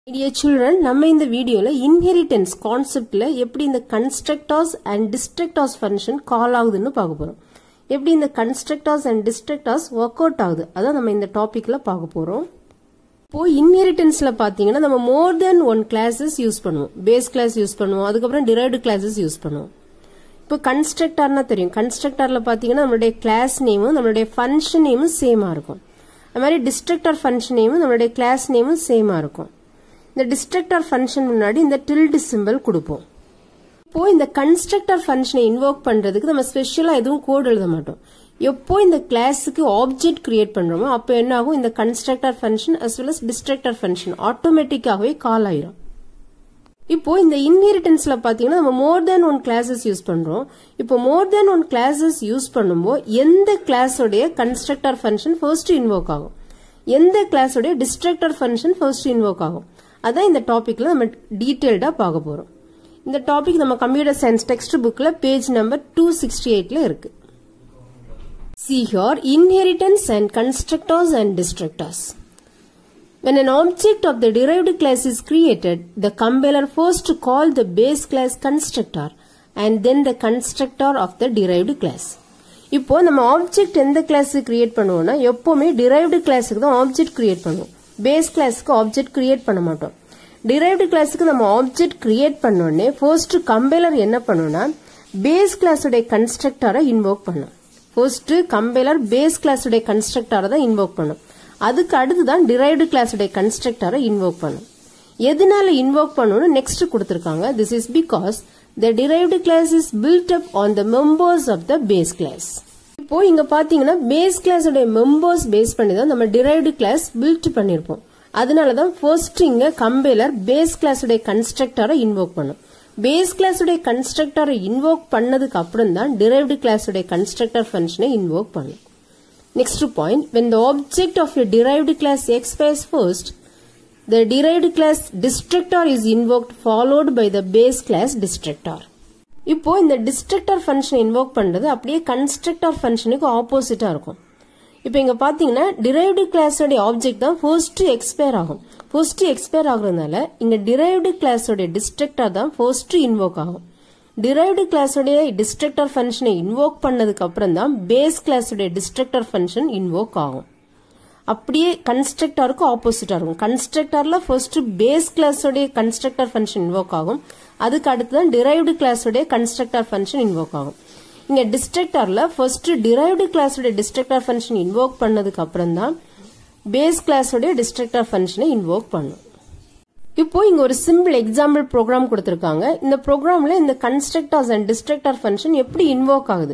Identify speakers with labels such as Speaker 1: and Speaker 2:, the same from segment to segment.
Speaker 1: Dear children நம்ம இந்த வீடியோல இன்ஹெரிட்டன்ஸ் கான்செப்ட்ல எப்படி இந்த கன்ஸ்ட்ரக்டார்ஸ் அண்ட் டிஸ்ட்ரக்டார்ஸ் ஃபங்க்ஷன் கால் ஆகுதுன்னு பார்க்க போறோம் எப்படி இந்த constructors and destructors work out ஆகுது அதான் நம்ம இந்த டாபிக்ல பார்க்க போறோம் இப்போ இன்ஹெரிட்டன்ஸ்ல பாத்தீங்கன்னா நம்ம more than one classes use பண்ணுவோம் பேஸ் கிளாஸ் யூஸ் பண்ணுவோம் அதுக்கப்புறம் டிரைவ்டு கிளாஸஸ் யூஸ் பண்ணுவோம் இப்போ கன்ஸ்ட்ரக்டார்னா தெரியும் கன்ஸ்ட்ரக்டார்ல பாத்தீங்கன்னா நம்மளுடைய கிளாஸ் நேமும் நம்மளுடைய ஃபங்க்ஷன் நேமும் சேமா இருக்கும் அது மாதிரி டிஸ்ட்ரக்டார் ஃபங்க்ஷன் நேமும் நம்மளுடைய கிளாஸ் நேமும் சேமா இருக்கும் இந்த டிஸ்ட்ரக்டார் ஃபங்க்ஷன் முன்னாடி இந்த டில்டு சிம்பிள் கொடுப்போம் இப்போ இந்த கன்ஸ்ட்ரக்டர் ஃபங்க்ஷனை இன்வோக் பண்றதுக்கு நம்ம ஸ்பெஷலா எதுவும் கோட் எழுத மாட்டோம் எப்போ இந்த கிளாஸுக்கு ஆப்ஜெக்ட் கிரியேட் பண்றோமோ அப்போ என்ன ஆகும் இந்த constructor function as well as destructor function ஆட்டோமேட்டிக்காகவே கால் ஆயிரும் இப்போ இந்த இன்ஹெரிட்டன்ஸ்ல பாத்தீங்கன்னா நம்ம more than one classes use பண்றோம் இப்போ more than one classes use பண்ணும்போது எந்த கிளாஸோடைய கன்ஸ்ட்ரக்டர் ஃபங்க்ஷன் ஃபர்ஸ்ட் இன்வோக் ஆகும் எந்த கிளாஸோடைய டிஸ்ட்ரக்டர் ஃபங்க்ஷன் ஃபர்ஸ்ட் இன்வோக் ஆகும் அதான் இந்த டாபிக்ல நம்ம டீட்டெயில்டா பார்க்க போறோம் இந்த டாபிக் நம்ம கம்ப்யூட்டர் சயின்ஸ் டெக்ஸ்ட் புக்ல பேஜ் நம்பர் டூ சிக்ஸ்டி எயிட்ல இருக்கு See here inheritance and constructors and destructors. When an object of the derived class is created, the compiler first call the base class constructor and then the constructor of the derived class. இப்போ நம்ம object எந்த class create பண்ணுவோம்னா எப்பவுமே derived கிளாஸுக்கு தான் object create பண்ணுவோம் base கிளாஸுக்கு object create பண்ண மாட்டோம் டிரைவ்டு கிளாஸுக்கு நம்ம ஆப்ஜெக்ட் கிரியேட் பண்ணோடனே ஃபர்ஸ்ட் கம்பைலர் என்ன பண்ணும்னா பேஸ் கிளாஸுடைய கன்ஸ்ட்ரக்டரை இன்வோக் பண்ணும் ஃபர்ஸ்ட் கம்பைலர் பேஸ் கிளாஸுடைய கன்ஸ்ட்ரக்டரை தான் இன்வோக் பண்ணும் அதுக்கு அடுத்து தான் டிரைவ்டு கிளாஸுடைய கன்ஸ்ட்ரக்டரை இன்வோக் பண்ணும் எதனால இன்வோக் பண்ணணும்னு நெக்ஸ்ட் கொடுத்துருக்காங்க this is because the derived class is built up on the members of the base class இப்போ இங்க பாத்தீங்கன்னா பேஸ் கிளாஸோட மெம்பர்ஸ் பேஸ் பண்ணி தான் நம்ம டிரைவ்டு கிளாஸ் பில்ட் பண்ணிருப்போம் அதனாலதான் ஃபர்ஸ்ட் இங்க கம்பைலர் பேஸ் கிளாஸுடைய கன்ஸ்ட்ரக்டரை இன்வோக் பண்ணும் பேஸ் கிளாஸுடைய கன்ஸ்ட்ரக்டரை இன்வோக் பண்ணதுக்கு அப்புறம் தான் டிரைவ்டு கிளாஸுடைய கன்ஸ்ட்ரக்டர் ஃபங்க்ஷனை இன்வோக் பண்ணும் next point when the object of a derived class expires first the derived class destructor is invoked followed by the base class destructor இப்போ இந்த டிஸ்ட்ரக்டர் ஃபங்க்ஷன் இன்வோக் பண்றது அப்படியே கன்ஸ்ட்ரக்டர் ஃபங்க்ஷனுக்கு ஆப்போசிட்டா இருக்கும் இப்போ இங்க பாத்தீங்கன்னா டிரைவ்டு கிளாஸோட ஆப்ஜெக்ட் தான் ஃபர்ஸ்ட் எக்ஸ்பயர் ஆகும் ஃபர்ஸ்ட் எக்ஸ்பயர் ஆகுறதுனால இங்க டிரைவ்டு கிளாஸோட டிஸ்ட்ரக்டர் தான் ஃபர்ஸ்ட் இன்வோக் ஆகும் டிரைவ்டு கிளாஸோடைய டிஸ்ட்ரக்டர் ஃபங்க்ஷனை இன்வோக் பண்ணதுக்கு அப்புறம் தான் பேஸ் கிளாஸோடைய டிஸ்ட்ரக்டர் ஃபங்க்ஷன் இன்வோக் ஆகும் அப்படியே கன்ஸ்ட்ரக்டருக்கு ஆப்போசிட்டா இருக்கும் கன்ஸ்ட்ரக்டர்ல ஃபர்ஸ்ட் பேஸ் கிளாஸோடைய கன்ஸ்ட்ரக்டர் ஃபங்க்ஷன் இன்வோக் ஆகும் அதுக்கு அடுத்து தான் டிரைவ்டு கிளாஸோடைய கன்ஸ்ட்ரக்டர் ஃபங்க்ஷன் இன்வோக் ஆகும் இங்க டிஸ்ட்ரக்டர்ல ஃபர்ஸ்ட் டிரைவ்டு கிளாஸோட டிஸ்ட்ரக்டர் ஃபங்க்ஷன் இன்வோக் பண்ணதுக்கு அப்புறம் தான் பேஸ் கிளாஸோட டிஸ்ட்ரக்டர் ஃபங்க்ஷனை இன்வோக் பண்ணும் இப்போ இங்க ஒரு சிம்பிள் எக்ஸாம்பிள் ப்ரோக்ராம் கொடுத்திருக்காங்க இந்த ப்ரோக்ராம்ல இந்த கன்ஸ்ட்ரக்டர்ஸ் அண்ட் டிஸ்ட்ரக்டர் ஃபங்க்ஷன் எப்படி இன்வோக் ஆகுது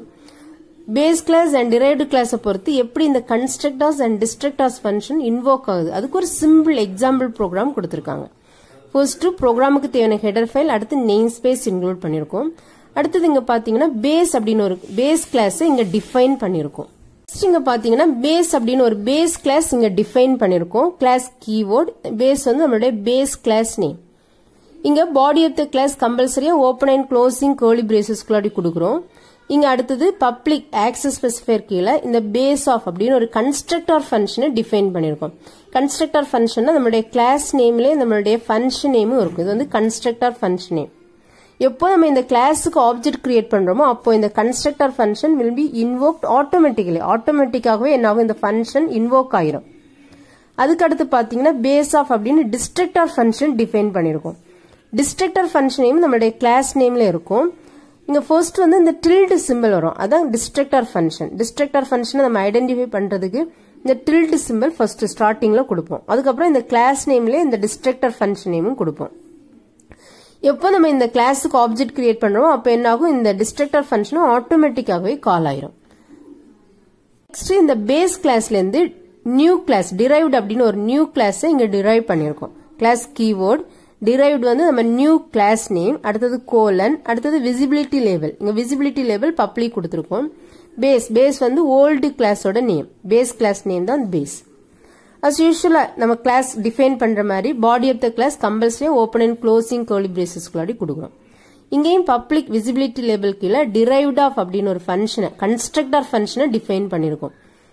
Speaker 1: பேஸ் கிளாஸ் அண்ட் டிரைவ்டு கிளாஸை பொறுத்து எப்படி இந்த constructors and destructors function invoke ஆகுது அதுக்கு ஒரு சிம்பிள் எக்ஸாம்பிள் ப்ரோக்ராம் கொடுத்திருக்காங்க ஃபர்ஸ்ட் ப்ரோக்ராமுக்கு தேவையான ஹெடர் ஃபைல் அடுத்து நெய்ம் ஸ்பேஸ் இன்க்ளூட் பண்ணிருக்கோம் அடுத்தது இங்க பாத்தீங்கன்னா பேஸ் அப்படின்னு ஒரு பேஸ் கிளாஸ் இங்க டிஃபைன் பண்ணிருக்கோம் இங்க பாத்தீங்கன்னா பேஸ் அப்படின்னு ஒரு பேஸ் கிளாஸ் இங்க டிஃபைன் பண்ணிருக்கோம் கிளாஸ் கீவோர்ட் பேஸ் வந்து நம்மளுடைய பேஸ் கிளாஸ் நேம் இங்க பாடி ஆஃப் த கிளாஸ் கம்பல்சரியா ஓப்பன் அண்ட் க்ளோசிங் கோலி பிரேசஸ்குள்ளாடி கொடுக்குறோம் இங்க அடுத்தது பப்ளிக் ஆக்சஸ் ஸ்பெசிஃபைர் கீழே இந்த பேஸ் ஆஃப் அப்படின்னு ஒரு கன்ஸ்ட்ரக்டர் ஃபங்க்ஷனை டிஃபைன் பண்ணிருக்கோம் கன்ஸ்ட்ரக்டர் ஃபங்க்ஷன் நம்மளுடைய கிளாஸ் நேம்லயே நம்மளுடைய ஃபங்க்ஷன் நேமும் இருக்கும் இது வந்து கன்ஸ்ட்ரக்டர் ஃபங்க்ஷன் நேம் எப்போ நம்ம இந்த கிளாஸுக்கு ஆப்ஜெக்ட் கிரியேட் பண்றோமோ அப்போ இந்த constructor function will be invoked automatically ஆட்டோமேட்டிக்காகவே என்னாகும் இந்த ஃபங்க்ஷன் இன்வோக் ஆயிரும் அதுக்கு அடுத்து பாத்தீங்கன்னா பேஸ் ஆஃப் அப்படின்னு டிஸ்ட்ரக்டர் ஃபங்க்ஷன் டிஃபைன் பண்ணிருக்கோம் டிஸ்ட்ரக்டர் ஃபங்க்ஷன் நேம் நம்மளுடைய கிளாஸ் நேம்ல இருக்கும் இங்க ஃபர்ஸ்ட் வந்து இந்த டில்டு சிம்பிள் வரும் அதான் டிஸ்ட்ரக்டர் ஃபங்க்ஷன் டிஸ்ட்ரக்டர் ஃபங்க்ஷனை நம்ம ஐடென்டிஃபை பண்றதுக்கு இந்த டில்டு சிம்பிள் ஃபர்ஸ்ட் ஸ்டார்டிங்ல கொடுப்போம் அதுக்கப்புறம் இந்த கிளாஸ் நேம்ல இந்த டிஸ்ட்ரக்டர் ஃபங்க்ஷன் நேமும் கொடுப்போம் எப்போ நம்ம இந்த கிளாஸுக்கு ஆப்ஜெக்ட் கிரியேட் பண்றோமோ அப்போ என்ன ஆகும் இந்த டிஸ்ட்ரக்டர் ஃபங்க்ஷனும் ஆட்டோமேட்டிக்காகவே கால் ஆயிரும் நெக்ஸ்ட் இந்த பேஸ் கிளாஸ்ல இருந்து நியூ கிளாஸ் டிரைவ்ட் அப்படின்னு ஒரு நியூ கிளாஸ் இங்க டிரைவ் பண்ணிருக்கோம் கிளாஸ் கீவோர்ட் டிரைவ்ட் வந்து நம்ம நியூ கிளாஸ் நேம் அடுத்தது கோலன் அடுத்தது விசிபிலிட்டி லேவல் இங்க விசிபிலிட்டி லேவல் பப்ளிக் கொடுத்துருக்கோம் பேஸ் பேஸ் வந்து ஓல்டு கிளாஸோட நேம் பேஸ் கிளாஸ் நேம் தான் பேஸ் அஸ் யூஸ்வலா நம்ம கிளாஸ் டிஃபைன் பண்ற மாதிரி body of the class compulsory open and closing curly பிரேசஸ்குள்ளாடி கொடுக்குறோம் இங்கேயும் பப்ளிக் விசிபிலிட்டி லேபிள் கீழே டிரைவ்ட் ஆஃப் அப்படின்னு ஒரு ஃபங்க்ஷனை கன்ஸ்ட்ரக்டர் ஃபங்க்ஷனை டிஃபைன் பண்ணிருக்கோம்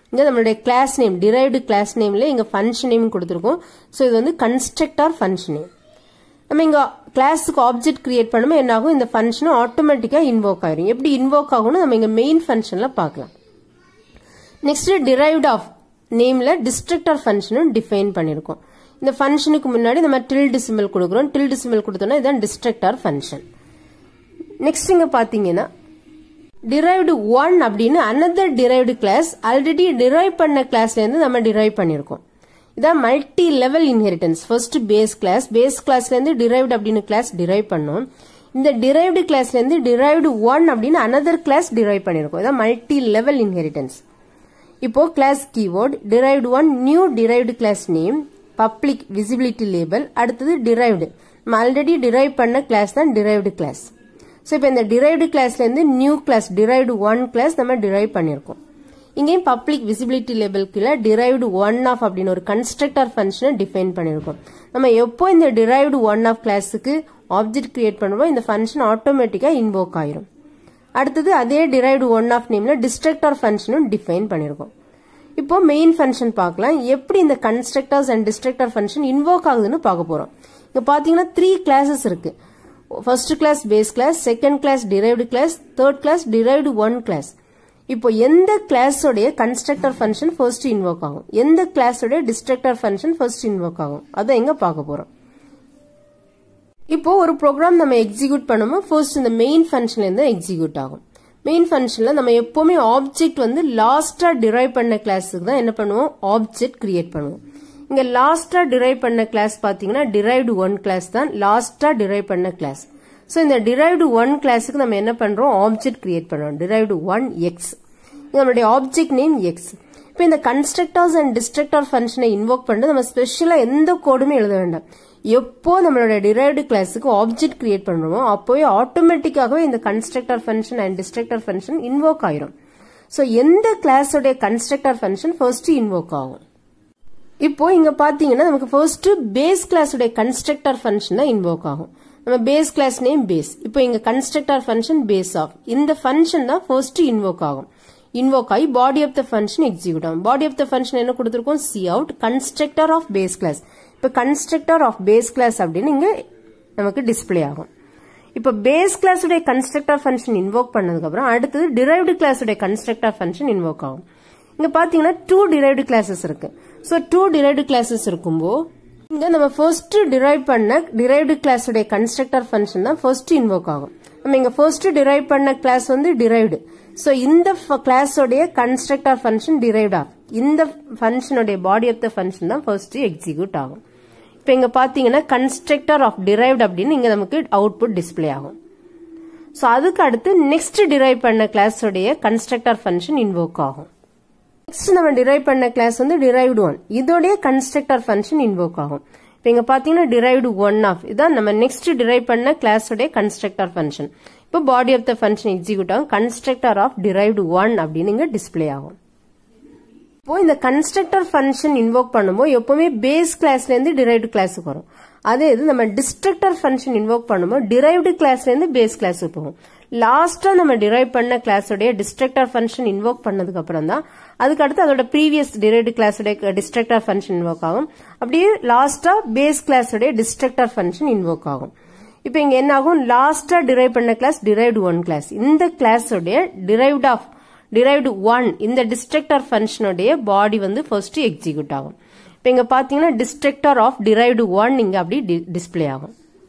Speaker 1: இங்க நம்மளுடைய கிளாஸ் நேம் டிரைவ்டு கிளாஸ் நேம்ல இங்க ஃபங்க்ஷன் நேம் கொடுத்துருக்கோம் ஸோ இது வந்து கன்ஸ்ட்ரக்டர் ஃபங்க்ஷன் நேம் நம்ம இங்க கிளாஸுக்கு ஆப்ஜெக்ட் கிரியேட் பண்ணும்போது என்ன ஆகும் இந்த ஃபங்க்ஷனும் ஆட்டோமேட்டிக்கா இன்வோக் ஆயிரும் எப்படி இன்வோக் ஆகும்னு நம்ம இங்க மெயின் ஃபங்க்ஷன்ல பார்க்கலாம் நெக்ஸ்ட் டிரைவ்ட் ஆஃப் நேம்ல டிஸ்ட்ரக்டர் ஃபங்க்ஷனும் டிஃபைன் பண்ணிருக்கோம் இந்த ஃபங்க்ஷனுக்கு முன்னாடி நம்ம டில்டு சிம்பிள் கொடுக்குறோம் டில்டு சிம்பிள் கொடுத்தோம்னா இதான் டிஸ்ட்ரக்டர் ஃபங்க்ஷன் நெக்ஸ்ட் இங்க பாத்தீங்கன்னா டிரைவ்டு ஒன் அப்படின்னு another derived class already derive பண்ண கிளாஸ்ல இருந்து நம்ம டிரைவ் பண்ணிருக்கோம் இதான் multi level inheritance first base class base கிளாஸ்ல இருந்து டிரைவ்டு அப்படின்னு கிளாஸ் டிரைவ் பண்ணோம் இந்த டிரைவ்டு கிளாஸ்ல இருந்து டிரைவ்டு ஒன் அப்படின்னு அனதர் கிளாஸ் டிரைவ் பண்ணிருக்கோம் இதான் மல்டி லெவல் இன்ஹெரிட்டன்ஸ் இப்போ class keyword derived one new derived class name public visibility label அடுத்தது டிரைவ்டு நம்ம ஆல்ரெடி டிரைவ் பண்ண கிளாஸ் தான் டிரைவ்டு கிளாஸ் ஸோ இப்போ இந்த டிரைவ்டு கிளாஸ்ல இருந்து new class derived one class நம்ம டிரைவ் பண்ணியிருக்கோம் இங்கேயும் பப்ளிக் விசிபிலிட்டி லேபிள் கீழே டிரைவ்டு ஒன் ஆஃப் அப்படின்னு ஒரு கன்ஸ்ட்ரக்டர் ஃபங்க்ஷனை டிஃபைன் பண்ணியிருக்கோம் நம்ம எப்போ இந்த டிரைவ்டு ஒன் ஆஃப் கிளாஸுக்கு ஆப்ஜெக்ட் கிரியேட் பண்ணுவோம் இந்த ஃபங்க்ஷன் ஆட்டோமேட்டிக்காக இன்வோக் ஆயிரும் அடுத்தது அதே டிரைவ்டு ஒன் ஆஃப் நேம்ல டிஸ்ட்ரக்டர் ஃபங்க்ஷனும் டிஃபைன் பண்ணியிருக்கோம் இப்போ மெயின் ஃபங்க்ஷன் பார்க்கலாம் எப்படி இந்த constructors and destructor function invoke ஆகுதுன்னு பார்க்க போறோம் இங்க பாத்தீங்கன்னா த்ரீ கிளாஸஸ் இருக்கு first class base class second class derived class third class derived one class இப்போ எந்த கிளாஸோடைய கன்ஸ்ட்ரக்டர் ஃபங்க்ஷன் ஃபர்ஸ்ட் இன்வோக் ஆகும் எந்த கிளாஸோடைய டிஸ்ட்ரக்டர் ஃபங்க்ஷன் ஃபர்ஸ்ட் இன்வோக் ஆகும் அதை எங்க பார்க்க போறோம் இப்போ ஒரு ப்ரோக்ராம் நம்ம எக்ஸிக்யூட் பண்ணும்போது ஃபர்ஸ்ட் இந்த மெயின் ஃபங்க்ஷன்ல இருந்து எக்ஸிக்யூட் ஆகும் மெயின் ஃபங்க்ஷன்ல நம்ம எப்பவுமே ஆப்ஜெக்ட் வந்து லாஸ்டா டிரைவ் பண்ண கிளாஸுக்கு தான் என்ன பண்ணுவோம் ஆப்ஜெக்ட் கிரியேட் பண்ணுவோம் இங்க லாஸ்டா டிரைவ் பண்ண கிளாஸ் பாத்தீங்கன்னா டிரைவ்டு ஒன் கிளாஸ் தான் லாஸ்டா டிரைவ் பண்ண கிளாஸ் ஸோ இந்த டிரைவ்டு ஒன் கிளாஸுக்கு நம்ம என்ன பண்றோம் ஆப்ஜெக்ட் கிரியேட் பண்றோம் டிரைவ்டு ஒன் எக்ஸ் நம்மளுடைய ஆப்ஜெக்ட் நேம் எக்ஸ் இப்போ இந்த கன்ஸ்ட்ரக்டர்ஸ் அண்ட் டிஸ்ட்ரக்டர் ஃபங்க்ஷனை இன்வோக் பண்ணிட்டு நம்ம ஸ்பெஷலா எந்த கோடுமே எழுத வேண்டாம் எப்போ நம்மளோட டிரைவ்டு கிளாஸுக்கு ஆப்ஜெக்ட் கிரியேட் பண்றோமோ அப்போவே ஆட்டோமேட்டிக்காகவே இந்த constructor function and destructor function invoke ஆயிரும் ஸோ எந்த கிளாஸோடைய கன்ஸ்ட்ரக்டர் ஃபங்க்ஷன் ஃபர்ஸ்ட் இன்வோக் ஆகும் இப்போ இங்க பாத்தீங்கன்னா நமக்கு ஃபர்ஸ்ட் பேஸ் கிளாஸோட கன்ஸ்ட்ரக்டர் ஃபங்க்ஷன் தான் இன்வோக் ஆகும் நம்ம பேஸ் கிளாஸ் நேம் பேஸ் இப்போ இங்க கன்ஸ்ட்ரக்டர் ஃபங்க்ஷன் பேஸ் ஆஃப் இந்த ஃபங்க்ஷன் தான் ஃபர்ஸ்ட் இன்வோக் ஆகும் இன்வோக் ஆகி body of the function execute ஆகும் பாடி ஆஃப் த ஃபங்க்ஷன் என்ன கொடுத்துருக்கோம் cout constructor of base class இப்போ கன்ஸ்ட்ரக்டர் ஆஃப் பேஸ் கிளாஸ் அப்படின்னு இங்க நமக்கு டிஸ்பிளே ஆகும் இப்போ பேஸ் கிளாஸுடைய கன்ஸ்ட்ரக்டர் ஃபங்க்ஷன் இன்வோக் பண்ணதுக்கு அப்புறம் அடுத்தது டிரைவ்டு கிளாஸுடைய கன்ஸ்ட்ரக்டர் ஃபங்க்ஷன் இன்வோக் ஆகும் இங்க பாத்தீங்கன்னா டூ டிரைவ்டு கிளாஸஸ் இருக்கு ஸோ டூ டிரைவ்டு கிளாஸஸ் இருக்கும்போது இங்க நம்ம ஃபர்ஸ்ட் டிரைவ் பண்ண டிரைவ்டு கிளாஸுடைய கன்ஸ்ட்ரக்டர் ஃபங்க்ஷன் தான் ஃபர்ஸ்ட் இன்வோக் ஆகும் நம்ம இங்க ஃபர்ஸ்ட் டிரைவ் பண்ண கிளாஸ் வந்து டிரைவ்டு ஸோ இந்த கிளாஸோடைய கன்ஸ்ட்ரக்டர் ஃபங்க்ஷன் டிரைவ்ட் ஆகும் இந்த ஃபங்க்ஷனுடைய பாடி ஆஃப் த ஃபங்க்ஷன் தான் ஃபர்ஸ்ட் எக்ஸிக்யூட் ஆகும் இப்போ இங்க பாத்தீங்கன்னா கன்ஸ்ட்ரக்டர் ஆஃப் டிரைவ்ட் அப்படின்னு இங்க நமக்கு அவுட்புட் டிஸ்பிளே ஆகும் ஸோ அதுக்கு அடுத்து நெக்ஸ்ட் டிரைவ் பண்ண கிளாஸோடைய கன்ஸ்ட்ரக்டர் ஃபங்க்ஷன் இன்வோக் ஆகும் நெக்ஸ்ட் நம்ம டிரைவ் பண்ண கிளாஸ் வந்து டிரைவ்டு ஒன் இதோடைய கன்ஸ்ட்ரக்டர் ஃபங்க்ஷன் இன்வோக் ஆகும் இப்போ இங்க பாத்தீங்கன்னா டிரைவ்டு ஒன் ஆஃப் இதான் நம்ம நெக்ஸ்ட் டிரைவ் பண்ண கிளாஸோடைய கன்ஸ்ட்ரக்டர் ஃபங்க்ஷன் இப்போ body of the function execute ஆகும் கன்ஸ்ட்ரக்டர் ஆஃப் டிரைவ்டு ஒன் அப்படின்னு இங்க டிஸ்பிளே ஆகும் இப்போ இந்த கன்ஸ்ட்ரக்டர் ஃபங்க்ஷன் இன்வோக் பண்ணும்போது எப்பவுமே பேஸ் கிளாஸ்ல இருந்து டிரைவ்டு கிளாஸுக்கு வரும் அதே இது நம்ம டிஸ்ட்ரக்டர் ஃபங்க்ஷன் இன்வோக் பண்ணும்போது டிரைவ்டு கிளாஸ்ல இருந்து பேஸ் கிளாஸுக்கு போகும் லாஸ்டா நம்ம டிரைவ் பண்ண கிளாஸோடைய டிஸ்ட்ரக்டர் ஃபங்க்ஷன் இன்வோக் பண்ணதுக்கு அப்புறம் தான் அதுக்கு அடுத்து அதோட ப்ரீவியஸ் டிரைவ்டு கிளாஸோடைய டிஸ்ட்ரக்டர் ஃபங்க்ஷன் இன்வோக் ஆகும் அப்படியே லாஸ்டா பேஸ் கிளாஸோடைய டிஸ்ட்ரக்டர் ஃபங்க்ஷன் இன்வோக் ஆகும் இப்போ இங்க என்ன ஆகும் லாஸ்டா டிரைவ் பண்ண கிளாஸ் டிரைவ்டு ஒன் கிளாஸ் இந்த கிளாஸோடைய டிரைவ்ட் ஆஃப் டிரைவ்டு ஒன் இந்த டிஸ்ட்ரக்டர் ஃபங்க்ஷனுடைய பாடி வந்து ஃபர்ஸ்ட் எக்ஸிக்யூட் ஆகும் இப்போ இங்க பாத்தீங்கன்னா டிஸ்ட்ரக்டர் ஆஃப் டிரைவ்டு ஒன் இங்க அப்படி டிஸ்பிளே ஆகும்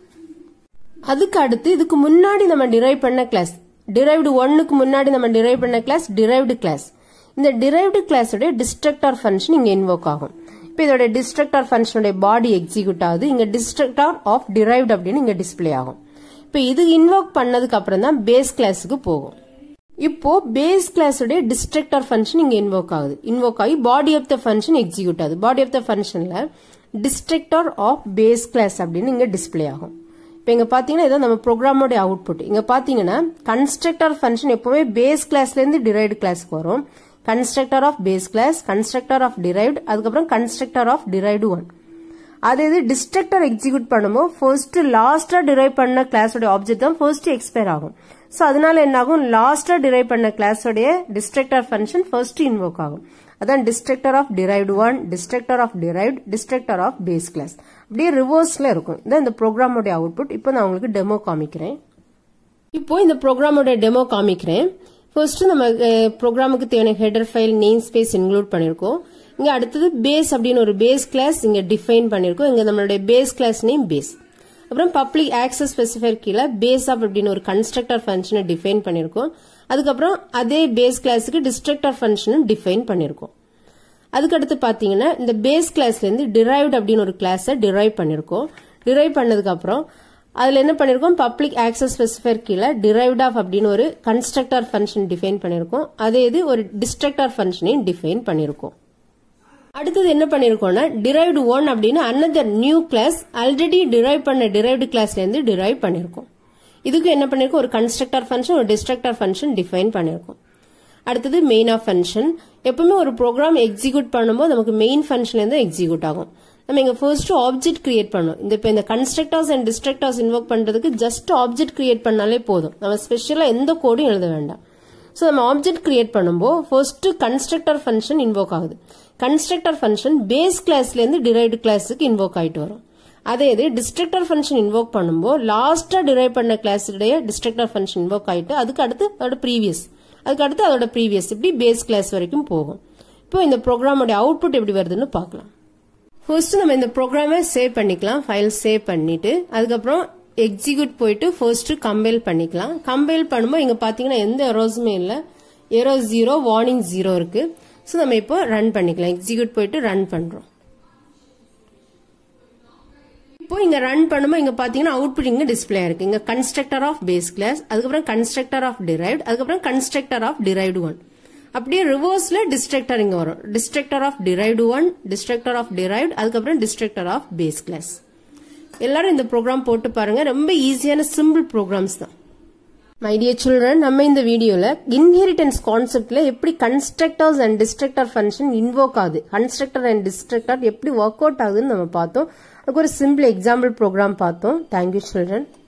Speaker 1: அதுக்கு அடுத்து இதுக்கு முன்னாடி நம்ம டிரைவ் பண்ண கிளாஸ் டிரைவ்டு ஒன்னுக்கு முன்னாடி நம்ம டிரைவ் பண்ண கிளாஸ் டிரைவ்டு கிளாஸ் இந்த டிரைவ்டு கிளாஸோட டிஸ்ட்ரக்டர் ஃபங்க்ஷன் இங்க இன்வோக் ஆகும் இப்போ இதோட டிஸ்ட்ரக்டர் ஃபங்க்ஷனுடைய பாடி எக்ஸிக்யூட் ஆகுது இங்க டிஸ்ட்ரக்டர் ஆஃப் டிரைவ்டு அப்படின்னு இங்க டிஸ்பிளே ஆகும் இப்போ இது இன்வோக் பண்ணதுக்கு அப்புறம் தான் பேஸ் கிளாஸுக்கு போகும் இப்போ பேஸ் கிளாஸோட டிஸ்ட்ரக்டர் ஃபங்க்ஷன் இங்க இன்வோக் ஆகுது இன்வோக் ஆகி body of the function execute ஆகுது பாடி ஆஃப் த ஃபங்க்ஷன்ல டிஸ்ட்ரக்டர் ஆஃப் பேஸ் கிளாஸ் அப்படின்னு இங்க டிஸ்பிளே ஆகும் இப்போ இங்க பாத்தீங்கன்னா இதான் நம்ம ப்ரோக்ராமோட அவுட்புட் இங்க பாத்தீங்கன்னா கன்ஸ்ட்ரக்டர் ஃபங்க்ஷன் எப்பவுமே பேஸ் கிளாஸ்ல இருந்து டிரைவ்டு கிளாஸ்க்கு வரும் constructor of base class constructor of derived அதுக்கப்புறம் கன்ஸ்ட்ரக்டர் ஆஃப் டிரைவ்டு ஒன் அதே இது டிஸ்ட்ரக்டர் எக்ஸிக்யூட் பண்ணும்போது ஃபர்ஸ்ட் லாஸ்டா டிரைவ் பண்ண கிளாஸோட ஆப்ஜெக்ட் தான் ஃபர்ஸ்ட் எக்ஸ்பயர் ஆகும் ஸோ அதனால என்ன ஆகும் லாஸ்டா டிரைவ் பண்ண கிளாஸோடைய டிஸ்ட்ரக்டர் ஃபங்க்ஷன் ஃபர்ஸ்ட் இன்வோக் ஆகும் அதான் destructor of derived one destructor of derived destructor of base class அப்படியே ரிவர்ஸ்ல இருக்கும் இதான் இந்த ப்ரோக்ராமோட அவுட்புட் இப்போ நான் உங்களுக்கு டெமோ காமிக்கிறேன் இப்போ இந்த ப்ரோக்ராமோட டெமோ காமிக்கிறேன் ஃபர்ஸ்ட் நம்ம ப்ரோக்ராமுக்கு தேவையான header file namespace include பண்ணிருக்கோம் இங்க அடுத்தது பேஸ் அப்படின்னு ஒரு பேஸ் கிளாஸ் இங்க டிஃபைன் பண்ணிருக்கோம் இங்க நம்மளுடைய பேஸ் கிளாஸ் நேம் பேஸ் அப்புறம் பப்ளிக் ஆக்சஸ் ஸ்பெசிஃபைர் கீழே பேஸ் ஆப் அப்படின்னு ஒரு கன்ஸ்ட்ரக்டர் ஃபங்க்ஷனை டிஃபைன் பண்ணிருக்கோம் அதுக்கப்புறம் அதே பேஸ் கிளாஸுக்கு டிஸ்ட்ரக்டர் ஃபங்க்ஷனும் டிஃபைன் பண்ணிருக்கோம் அதுக்கடுத்து பாத்தீங்கன்னா இந்த பேஸ் கிளாஸ்ல இருந்து டிரைவ்ட் அப்படின்னு ஒரு கிளாஸை டிரைவ் பண்ணிருக்கோம் டிரைவ் பண்ணதுக்கு அப்புறம் அதுல என்ன பண்ணிருக்கோம் பப்ளிக் ஆக்சஸ் ஸ்பெசிஃபைர் கீழே டிரைவ்ட் ஆஃப் அப்படின்னு ஒரு கன்ஸ்ட்ரக்டர் ஃபங்க்ஷன் டிஃபைன் பண்ணிருக்கோம் அதே இது ஒரு டிஸ்ட்ரக்டர் ஃபங்க்ஷனையும் டிஃபைன் பண்ணிருக்கோம் அடுத்தது என்ன பண்ணிருக்கோம்னா டிரைவ்டு ஒன் அப்படின்னு another new class already derive பண்ண டிரைவ்டு கிளாஸ்ல இருந்து டிரைவ் பண்ணிருக்கோம் இதுக்கு என்ன பண்ணிருக்கோம் ஒரு கன்ஸ்ட்ரக்டர் ஃபங்க்ஷன் ஒரு டிஸ்ட்ரக்டர் ஃபங்க்ஷன் டிஃபைன் பண்ணிருக்கோம் அடுத்தது மெயின் ஆஃப் ஃபங்க்ஷன் எப்பவுமே ஒரு ப்ரோக்ராம் எக்ஸிக்யூட் பண்ணும்போது நமக்கு மெயின் ஃபங்க்ஷன்ல இருந்து எக்ஸிக்யூட் ஆகும் நம்ம இங்க ஃபர்ஸ்ட் ஆப்ஜெக்ட் கிரியேட் பண்ணோம் இந்த இப்போ இந்த கன்ஸ்ட்ரக்டர்ஸ் அண்ட் டிஸ்ட்ரக்டர்ஸ் இன்வோக் பண்றதுக்கு ஜஸ்ட் ஆப்ஜெக்ட் கிரியேட் பண்ணாலே போதும் நம்ம ஸ்பெஷலா எந்த கோடும் எழுத வேண்டாம் ஸோ நம்ம ஆப்ஜெக்ட் கிரியேட் பண்ணும்போது ஃபர்ஸ்ட் கன்ஸ்ட்ரக்டர் ஃபங்க்ஷன் இன்வோக் ஆகுது கன்ஸ்ட்ரக்டர் ஃபங்க்ஷன் பேஸ் கிளாஸ்ல இருந்து டிரைவ்டு கிளாஸுக்கு இன்வோக் ஆயிட்டு வரும் அதே இது டிஸ்ட்ரக்டர் ஃபங்க்ஷன் இன்வோக் பண்ணும்போது லாஸ்டா டிரைவ் பண்ண கிளாஸுடைய டிஸ்ட்ரக்டர் ஃபங்க்ஷன் இன்வோக் ஆயிட்டு அதுக்கு அடுத்து அதோட ப்ரீவியஸ் அதுக்கு அடுத்து அதோட ப்ரீவியஸ் இப்படி பேஸ் கிளாஸ் வரைக்கும் போகும் இப்போ இந்த ப்ரோக்ராமோட அவுட்புட் எப்படி வருதுன்னு பார்க்கலாம் ஃபர்ஸ்ட் நம்ம இந்த ப்ரோக்ராமை சேவ் பண்ணிக்கலாம் ஃபைல் சேவ் பண்ணிட்டு அதுக்கப்புறம் எக்ஸிக்யூட் போயிட்டு ஃபர்ஸ்ட் கம்பைல் பண்ணிக்கலாம் கம்பைல் பண்ணும்போது இங்க பாத்தீங்கன்னா எந்த எரோஸுமே இல்லை எரோ ஜீரோ வார்னிங் ஜீரோ இருக்கு ஸோ நம்ம இப்போ ரன் பண்ணிக்கலாம் எக்ஸிக்யூட் போயிட்டு ரன் பண்றோம் இப்போ இங்க ரன் பண்ணும்போது இங்க பாத்தீங்கன்னா அவுட்புட் இங்க டிஸ்பிளே இருக்கு இங்க கன்ஸ்ட்ரக்டர் ஆஃப் பேஸ் கிளாஸ் அதுக்கப்புறம் கன்ஸ்ட்ரக்டர் ஆஃப் டிரைவ்ட் அதுக்கப்புறம் கன்ஸ்ட்ரக்டர் ஆஃப் டிரைவ்டு ஒன் அப்படியே ரிவர்ஸ்ல டிஸ்ட்ரக்டர் இங்க வரும் destructor of derived one destructor of derived அதுக்கப்புறம் டிஸ்ட்ரக்டர் ஆஃப் பேஸ் கிளாஸ் எல்லாரும் இந்த ப்ரோக்ராம் போட்டு பாருங்க ரொம்ப ஈஸியான சிம்பிள் ப்ரோக்ராம்ஸ் தான் மை டியர் சில்ட்ரன் நம்ம இந்த வீடியோல இன்ஹெரிட்டன்ஸ் கான்செப்ட்ல எப்படி constructors and destructor function invoke ஆகுது கன்ஸ்ட்ரக்டர் அண்ட் டிஸ்ட்ரக்டர் எப்படி ஒர்க் அவுட் ஆகுதுன்னு நம்ம பார்த்தோம் அதுக்கு ஒரு சிம்பிள் எக்ஸாம்பிள் ப்ரோக்ராம் பார்த்தோம் தேங்க்யூ சில்ட்ரன்